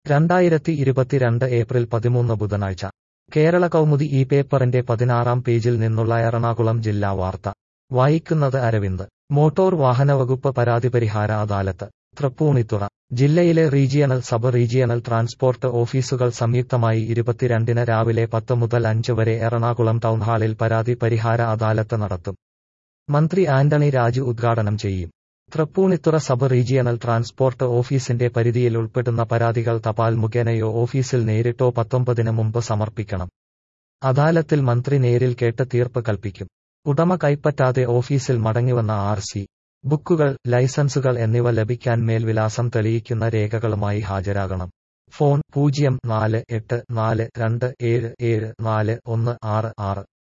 രണ്ടായിരത്തി ഇരുപത്തിരണ്ട് ഏപ്രിൽ പതിമൂന്ന് ബുധനാഴ്ച കേരള കൗമുദി ഈ പേപ്പറിന്റെ പതിനാറാം പേജിൽ നിന്നുള്ള എറണാകുളം ജില്ലാ വാർത്ത വായിക്കുന്നത് അരവിന്ദ് മോട്ടോർ വാഹന വകുപ്പ് പരാതി പരിഹാര അദാലത്ത് തൃപ്പൂണിത്തുറ ജില്ലയിലെ റീജിയണൽ സബ് റീജിയണൽ ട്രാൻസ്പോർട്ട് ഓഫീസുകൾ സംയുക്തമായി ഇരുപത്തിരണ്ടിന് രാവിലെ പത്ത് മുതൽ അഞ്ച് വരെ എറണാകുളം ടൗൺഹാളിൽ പരാതി പരിഹാര അദാലത്ത് നടത്തും മന്ത്രി ആന്റണി രാജു ഉദ്ഘാടനം ചെയ്യും തൃപ്പൂണിത്തുറ സബ് റീജിയണൽ ട്രാൻസ്പോർട്ട് ഓഫീസിന്റെ പരിധിയിൽ ഉൾപ്പെടുന്ന പരാതികൾ തപാൽ മുഖേനയോ ഓഫീസിൽ നേരിട്ടോ പത്തൊമ്പതിന് മുമ്പ് സമർപ്പിക്കണം അദാലത്തിൽ മന്ത്രി നേരിൽ കേട്ട് തീർപ്പ് കൽപ്പിക്കും ഉടമ കൈപ്പറ്റാതെ ഓഫീസിൽ മടങ്ങിവന്ന ആർ സി ബുക്കുകൾ ലൈസൻസുകൾ എന്നിവ ലഭിക്കാൻ മേൽവിലാസം തെളിയിക്കുന്ന രേഖകളുമായി ഹാജരാകണം ഫോൺ പൂജ്യം നാല് എട്ട് നാല് രണ്ട് ഏഴ് ഏഴ് നാല് ഒന്ന് ആറ് ആറ്